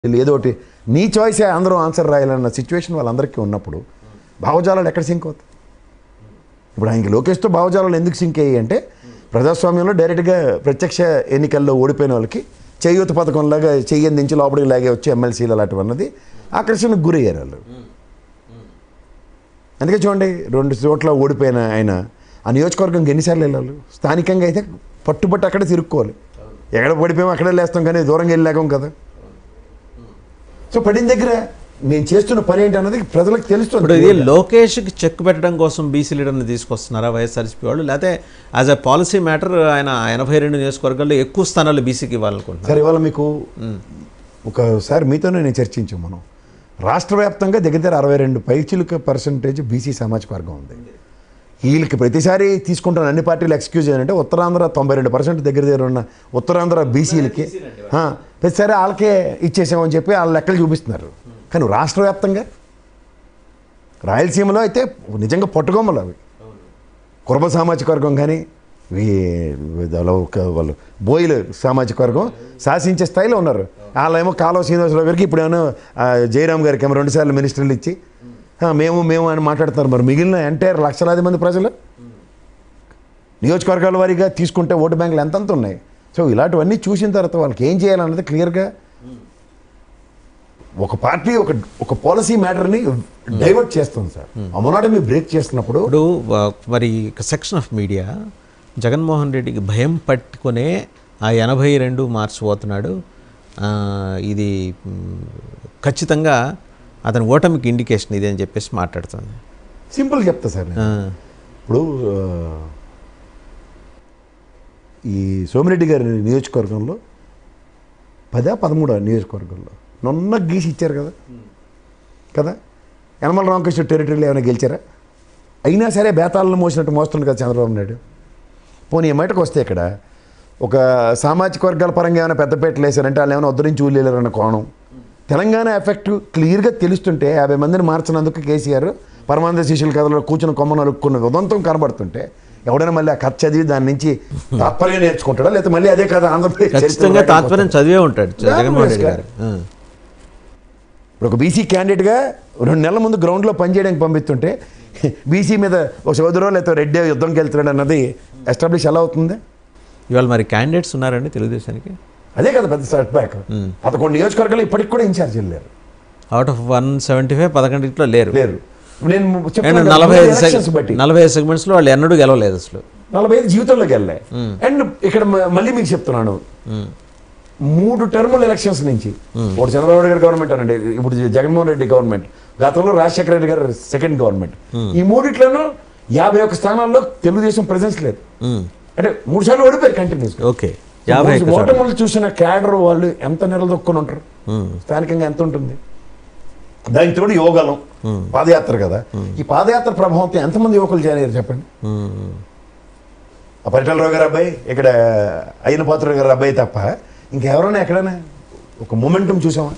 వీళ్ళు ఏదో ఒకటి నీ చాయిసే అందరూ ఆన్సర్ రాయాలన్న సిచ్యువేషన్ వాళ్ళందరికీ ఉన్నప్పుడు భావజాలాలు ఎక్కడ సింక్ అవుతాయి ఇప్పుడు ఆయనకి లోకేష్తో భావజాలాలు ఎందుకు సింక్ అయ్యాయి అంటే ప్రజాస్వామ్యంలో డైరెక్ట్గా ప్రత్యక్ష ఎన్నికల్లో ఓడిపోయిన వాళ్ళకి చేయూత పథకంలాగా చెయ్యి అందించి లోపలికి లాగే వచ్చి ఎమ్మెల్సీలు అలాంటివి అన్నది ఆకర్షణకు గురయ్యారు వాళ్ళు అందుకే చూడండి రెండు చోట్ల ఓడిపోయిన ఆయన ఆ నియోజకవర్గంకి ఎన్నిసార్లు వెళ్ళాలి స్థానికంగా అయితే పట్టుబట్టి అక్కడే తిరుక్కోవాలి ఎక్కడ పడిపోయామో అక్కడే లేస్తాం కానీ దూరంగా వెళ్ళలేకం కదా సో పడిన దగ్గర నేను చేస్తున్న పని ఏంటి అన్నది ప్రజలకు ఇప్పుడు తెలుస్తుంది ఇది లోకేష్కి చెక్ పెట్టడం కోసం బీసీ లీడర్ని తీసుకొస్తున్నారా వైఎస్ఆర్సీపీ వాళ్ళు లేకపోతే యాజ్ ఎ పాలసీ మ్యాటర్ ఆయన ఎనభై రెండు నియోజకవర్గాల్లో ఎక్కువ స్థానాలు బీసీకి ఇవ్వాలనుకుంటున్నారు సరే ఇవాళ మీకు ఒకసారి మీతోనే నేను చర్చించాం మనం రాష్ట్ర వ్యాప్తంగా దగ్గర దగ్గర అరవై రెండు పైచిలుక పర్సంటేజ్ బీసీ సామాజిక వర్గం ఉంది వీళ్ళకి ప్రతిసారి తీసుకుంటున్న అన్ని పార్టీలు ఎక్స్క్యూజ్ ఏంటంటే ఉత్తరాంధ్ర తొంభై రెండు పర్సెంట్ దగ్గర దగ్గర ఉన్న ఉత్తరాంధ్ర బీసీలకి ఆ, ప్రతిసారి వాళ్ళకే ఇచ్చేసామని చెప్పి వాళ్ళ లెక్కలు చూపిస్తున్నారు కానీ రాష్ట్ర వ్యాప్తంగా రాయలసీమలో అయితే నిజంగా పట్టుకోమలు అవి కుర్మ సామాజిక వర్గం కానీ వీ- వాళ్ళ ఒక- వాళ్ళు బోయిలు సామాజిక వర్గం శాసించే స్థాయిలో ఉన్నారు వాళ్ళేమో కాలువ శ్రీనివాసరావు గారికి ఇప్పుడు ఏమో ఆ, జయరామ్ గారికి ఏమో రెండుసార్లు మినిస్టర్లు ఇచ్చి "ఆ, మేము మేము అని మాట్లాడుతున్నారు మరి మిగిలిన ఎంటైర్ లక్షలాది మంది ప్రజలు నియోజకవర్గాల వారీగా తీసుకుంటే ఓటు బ్యాంకులు ఎంతంత ఉన్నాయి సో ఇలాంటివన్నీ చూసిన తర్వాత వాళ్ళకి ఏం చేయాలన్నది క్లియర్గా ఒక పార్టీ ఒక ఒక పాలసీ మ్యాటర్ని డైవర్ట్ చేస్తుంది సార్ అమౌనాటమీ బ్రేక్ చేస్తున్నప్పుడు ఇప్పుడు ఆ, మరి సెక్షన్ ఆఫ్ మీడియా జగన్మోహన్ రెడ్డికి భయం పట్టుకునే ఆ ఎనభై రెండు మార్చిపోతున్నాడు ఆ, ఇది మ్, ఖచ్చితంగా అతని ఓటమికి ఇండికేషన్ ఇది అని చెప్పేసి మాట్లాడుతుంది సింపుల్ చెప్తా సార్ నేను. ఆ, ఇప్పుడు ఆ, ఈ సోమిరెడ్డి గారి నియోజకవర్గంలో పదా పదమూడా నియోజకవర్గంలో నొన్న గీసి ఇచ్చారు కదా కదా యనమల రామకృష్ణ టెరిటరీలో ఏమైనా గెలిచారా అయినా సరే బేతాలను మోసినట్టు మోస్తుంది కదా చంద్రబాబు నాయుడు పోనీ ఈ మాటకు వస్తే ఇక్కడ ఒక సామాజిక వర్గాల పరంగా ఏమైనా పెద్దపేటలు వేశారంటే వాళ్ళు ఏమైనా ఉద్ధరించి ఊళ్ళేరన్న కోణం తెలంగాణ ఎఫెక్ట్ క్లియర్గా తెలుస్తుంటే యాభై మందిని మార్చినందుకు కేసీఆర్ పరమానంద శిష్యుల కథలో కూర్చుని కొమ్మను అలుక్కున్న ఉదంతం కనబడుతుంటే ఎవడైనా మళ్ళీ ఆ కథ చదివి దాని నుంచి తాత్పర్యం నేర్చుకుంటాడా లేకపోతే మళ్ళీ అదే కథ ఆంధ్రప్రదేశ్ ఖచ్చితంగా చరిత్రలో తాత్పర్యం చదివే ఉంటాడు జగన్మోహన్ రెడ్డి గారు ఆ, ఇప్పుడు ఒక బీసీ క్యాండిడేట్గా రెండు నెలల ముందు గ్రౌండ్లో పనిచేయడానికి పంపిస్తుంటే బీసీ మీద ఒక సోదరో లేకపోతే రెడ్డి యుద్ధంకి వెళ్తున్నాడు అన్నది ఎస్టాబ్లిష్ ఎలా అవుతుంది ఇవాళ మరి క్యాండిడేట్స్ ఉన్నారండి తెలుగుదేశానికి అదే కదా పెద్ద సెట్ బ్యాక్ పదకొండు నియోజకవర్గాలు ఇప్పటికి కూడా ఇన్ఛార్జ్ లేరు out of one seventy five పదకొండింటిలో లేరు లేరు నేను అండ్ చెప్తున్నాను కదా, నలభై ఐదు elections బట్టి నలభై ఐదు సెగ్మెంట్స్లో వాళ్ళు ఎన్నడూ గెలవలేదు అసలు నలభై ఐదు జీవితంలోకి వెళ్ళాయి అండ్ ఇక్కడ మ- మళ్ళీ మీకు చెప్తున్నాను మూడు టర్ముల ఎలక్షన్స్ నుంచి ఒకటి చంద్రబాబు నాయుడు గారి గవర్నమెంట్ అనండి ఇప్పుడు జగన్మోహన్ రెడ్డి గవర్నమెంట్ గతంలో రాజశేఖర రెడ్డి గారు సెకండ్ గవర్నమెంట్ ఈ మూడిట్లోనూ యాభై ఒక్క స్థానాల్లో తెలుగుదేశం ప్రెసెన్స్ లేదు మ్మ్. అంటే మూడు సార్లు ఓడిపోయారు కంటిన్యూస్ ఓకే యాభై ఒక్క చోట్ల. ఓటములు చూసిన క్యాడర్ వాళ్ళు ఎంత నిలదొక్కుని ఉంటారు స్థానికంగా ఎంత ఉంటుంది దానికి తోడు యోగాలం పాదయాత్ర కదా ఈ పాదయాత్ర ప్రభావంతో ఎంతమంది యువకులు చేరారు చెప్పండి మ్మ్. ఆ పరిటాలరావు గారి అబ్బాయి ఇక్కడ అయిన పాత్ర గారి అబ్బాయి తప్ప ఇంకెవరైనా ఎక్కడైనా ఒక మొమెంటం చూసామా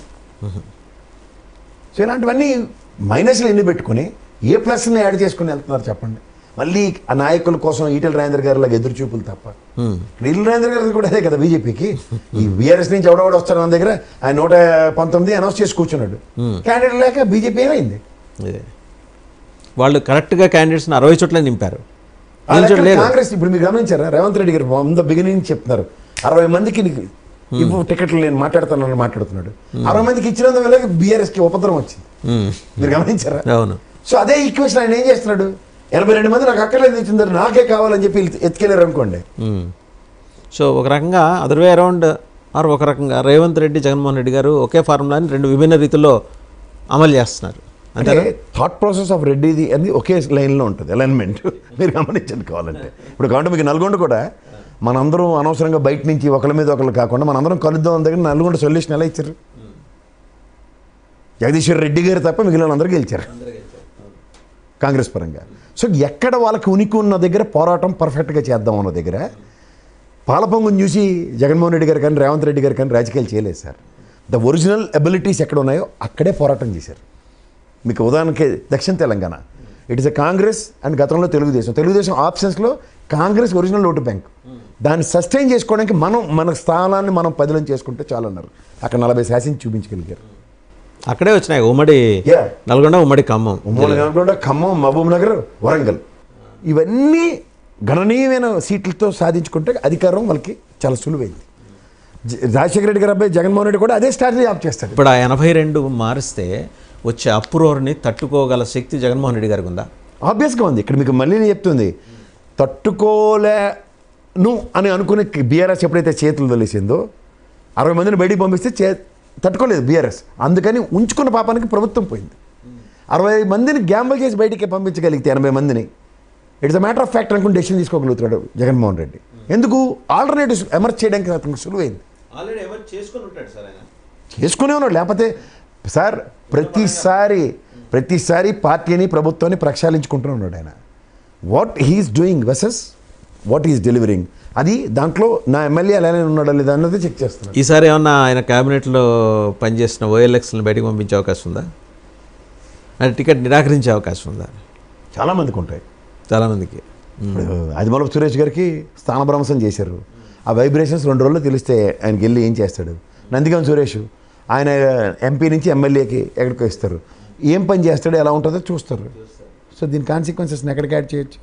సో ఇలాంటివన్నీ మైనస్లు ఎన్ని పెట్టుకుని ఏ ప్లస్ని యాడ్ చేసుకుని వెళ్తున్నారు చెప్పండి మళ్ళీ ఆ నాయకుల కోసం ఈటెల రాజేంద్ర గారి లాగా ఎదురు చూపులు తప్ప మ్మ్. ఈటెల రాజేంద్ర గారి కూడా అదే కదా బీజేపీకి ఈ బీఆర్ఎస్ నుంచి ఎవడెవడు వస్తాడు మన దగ్గర ఆయన నూట పంతొమ్మిది అనౌన్స్ చేసి కూర్చున్నాడు క్యాండిడేట్ లేక బీజేపీ ఏమైంది ఇదే. వాళ్ళు కరెక్ట్గా క్యాండిడేట్స్ని అరవై చోట్ల నింపారు ఆ దీని చోట లెక్కన లేరు కాంగ్రెస్ ఇప్పుడు మీరు గమనించారా రేవంత్ రెడ్డి గారు ఫ్రమ్ ద బిగినింగ్ చెప్తున్నారు అరవై మందికి నీకు ఇవ్వు టికెట్లు నేను మాట్లాడుతానని మాట్లాడుతున్నాడు అరవై మందికి ఇచ్చినందువల్ల బీఆర్ఎస్ కి ఉపద్రవం వచ్చింది మ్మ్. మీరు గమనించారా అవును సో అదే ఈక్వేషన్ ఆయన ఏం చేస్తున్నాడు ఎనభై రెండు మంది నాకు అక్కర్లేదు ఇచ్చింది నాకే కావాలని చెప్పి ఎత్తుకెళ్ళారు అనుకోండి మ్మ్. సో ఒక రకంగా అదర్వే అరౌండ్ ఆర్ ఒక రకంగా రేవంత్ రెడ్డి జగన్మోహన్ రెడ్డి గారు ఒకే ఫార్ములాని రెండు విభిన్న రీతిలో అమలు చేస్తున్నారు అంటే థాట్ ప్రాసెస్ ఆఫ్ రెడ్డిది అని ఒకే లైన్లో ఉంటుంది అలైన్మెంట్ మీరు గమనించండి కావాలంటే ఇప్పుడు కాబట్టి మీకు నల్గొండ కూడా మనందరం అనవసరంగా బయట నుంచి ఒకరి మీద ఒకరు కాకుండా మనందరం కలుద్దాం దగ్గర నల్గొండ సొల్యూషన్ ఎలా ఇచ్చారు జగదీశ్వర్ రెడ్డి గారు తప్ప మిగిలిన అందరూ గెలిచారు కాంగ్రెస్ పరంగా సో ఎక్కడ వాళ్ళకి ఉనికి ఉన్న దగ్గర పోరాటం పర్ఫెక్ట్గా చేద్దాం అన్న దగ్గర పాలపొంగుని చూసి జగన్మోహన్ రెడ్డి గారు కానీ రేవంత్ రెడ్డి గారు కానీ రాజకీయాలు చేయలేదు సార్ ద ఒరిజినల్ అబిలిటీస్ ఎక్కడ ఉన్నాయో అక్కడే పోరాటం చేశారు మీకు ఉదాహరణకి దక్షిణ Telangana it is a Congress and గతంలో తెలుగుదేశం తెలుగుదేశం ఆప్షన్స్లో కాంగ్రెస్ ఒరిజినల్ ఓటు బ్యాంక్ దాన్ని సస్టైన్ చేసుకోవడానికి మనం మన స్థానాన్ని మనం పదిలం చేసుకుంటే చాలు అన్నారు అక్కడ నలభై శాతం చూపించగలిగారు అక్కడే వచ్చినాయి ఉమ్మడి Yeah. నల్గొండ ఉమ్మడి ఖమ్మం ఉమ్మడి కాకుండా ఖమ్మం మహబూబ్ నగర్ వరంగల్ ఇవన్నీ గణనీయమైన సీట్లతో సాధించుకుంటే అధికారం వాళ్ళకి చాలా సులువైంది జ- రాజశేఖర రెడ్డి గారు అబ్బాయి జగన్మోహన్ రెడ్డి కూడా అదే స్ట్రాటజీ ఆప్ చేస్తాడు ఇప్పుడు ఆ ఎనభై రెండు మారిస్తే వచ్చే అప్రోర్ని తట్టుకోగల శక్తి జగన్మోహన్ రెడ్డి గారికి ఉందా ఆబ్వియస్గా ఉంది ఇక్కడ మీకు మళ్ళీ నేను చెప్తుంది తట్టుకోలేను అని అనుకునే బీఆర్ఎస్ ఎప్పుడైతే చేతులు తెలిసిందో అరవై మందిని బయటికి పంపిస్తే చే తట్టుకోలేదు బీఆర్ఎస్ అందుకని ఉంచుకున్న పాపానికి ప్రభుత్వం పోయింది అరవై మందిని గ్యాంబల్ చేసి బయటికి పంపించగలిగితే ఎనభై మందిని it's a matter of fact అనుకుని డెసిషన్ తీసుకోగలుగుతున్నాడు జగన్మోహన్ రెడ్డి ఎందుకు ఆల్టర్నేటివ్స్ ఎమర్జ్ చేయడానికి అతనికి సులువైంది ఆల్రెడీ ఎవరు చేసుకొని ఉంటాడు సార్ ఆయన చేసుకునే ఉన్నాడు లేకపోతే సార్ ప్రతిసారి ప్రతిసారి పార్టీని ప్రభుత్వాన్ని ప్రక్షాళించుకుంటూ ఉన్నాడు ఆయన what he is doing versus what is delivering అది దాంట్లో నా ఎమ్మెల్యే అలానే ఉన్నాడా లేదా అన్నది చెక్ చేస్తున్నాడు ఈసారి ఏమన్నా ఆయన క్యాబినెట్లో పనిచేసిన ఓఎల్ఎక్స్ని బయటకు పంపించే అవకాశం ఉందా అంటే టికెట్ నిరాకరించే అవకాశం ఉందా చాలామందికి ఉంటాయి చాలామందికి ఇప్పుడు ఆదిమూలపు సురేష్ గారికి స్థానభ్రంశం చేశారు ఆ వైబ్రేషన్స్ రెండు రోజుల్లో తెలిస్తే ఆయనకి వెళ్ళి ఏం చేస్తాడు నందిగం సురేష్ ఆయన ఎంపీ నుంచి ఎమ్మెల్యేకి ఎక్కడికో ఇస్తారు ఏం పని చేస్తాడో ఎలా ఉంటుందో చూస్తారు సో దీని కాన్సిక్వెన్సెస్ని ఎక్కడికి యాడ్ చేయొచ్చు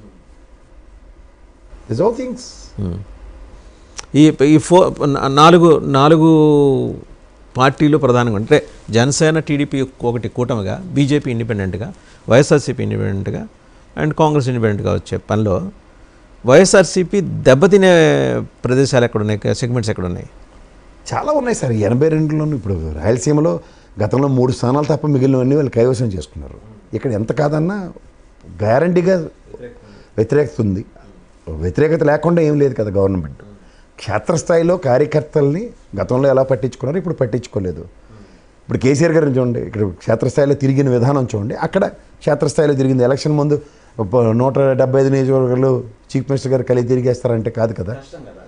దిస్ ఆల్ థింగ్స్ ఈ ఈ ఫో నాలుగు నాలుగు పార్టీలు ప్రధానంగా అంటే జనసేన టీడీపీ ఒకటి కూటమిగా బీజేపీ ఇండిపెండెంట్గా వైఎస్ఆర్సీపీ ఇండిపెండెంట్గా అండ్ కాంగ్రెస్ ఇండిపెండెంట్గా వచ్చే పనిలో వైఎస్ఆర్సీపీ దెబ్బతినే ప్రదేశాలు ఎక్కడ ఉన్నాయి సెగ్మెంట్స్ ఎక్కడ ఉన్నాయి చాలా ఉన్నాయి సార్ ఎనభై రెండులోనూ ఇప్పుడు రాయలసీమలో గతంలో మూడు స్థానాలు తప్ప మిగిలినవన్నీ వాళ్ళు కైవసం చేసుకున్నారు ఇక్కడ ఎంత కాదన్నా గ్యారంటీగా వ్యతిరేకత ఉంది వ్యతిరేకత లేకుండా ఏం లేదు కదా గవర్నమెంట్ క్షేత్రస్థాయిలో కార్యకర్తల్ని గతంలో ఎలా పట్టించుకున్నారో ఇప్పుడు పట్టించుకోలేదు ఇప్పుడు కేసీఆర్ గారిని చూడండి ఇక్కడ క్షేత్రస్థాయిలో తిరిగిన విధానం చూడండి అక్కడ క్షేత్రస్థాయిలో తిరిగింది ఎలక్షన్ ముందు ఒక నూట డెబ్బై ఐదు నియోజకవర్గాలు చీఫ్ మినిస్టర్ గారు కలిగి తిరిగేస్తారంటే కాదు కదా